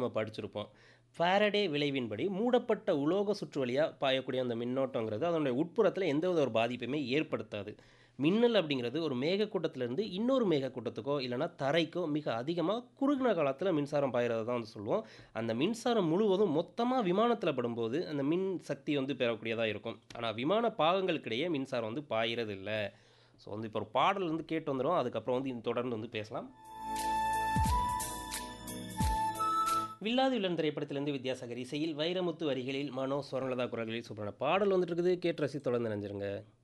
நம்ம படிச்சிருப்போம் ஃபாரடே விளைவின்படி மூடப்பட்ட உலோக சுற்று வழியாக பாயக்கூடிய அந்த மின்னோட்டங்கிறது அதனுடைய உட்புறத்தில் எந்தவித ஒரு பாதிப்புமே ஏற்படுத்தாது மின்னல் அப்படிங்கிறது ஒரு மேகக்கூட்டத்திலேருந்து இன்னொரு மேகக்கூட்டத்துக்கோ இல்லைனா தரைக்கோ மிக அதிகமாக குறுகின காலத்தில் மின்சாரம் பாயிறதை தான் வந்து சொல்லுவோம் அந்த மின்சாரம் முழுவதும் மொத்தமாக விமானத்தில் படும்போது அந்த மின் சக்தி வந்து பெறக்கூடியதாக இருக்கும் ஆனால் விமான பாகங்களுக்கிடையே மின்சாரம் வந்து பாயிறது இல்லை ஸோ வந்து இப்போ ஒரு பாடல் வந்து கேட்டு வந்துடும் அதுக்கப்புறம் வந்து இது தொடர்ந்து வந்து பேசலாம் வில்லாதி வில்லன் திரைப்படத்திலிருந்து வித்யாசாகர் இசையில் வைரமுத்து வரிகளில் மனோ சுவர்ணலதா குரல்களில் சூப்பரான பாடல் வந்துட்டு இருக்குது கேட்டு ரசி தொடர்ந்து நினைஞ்சிருங்க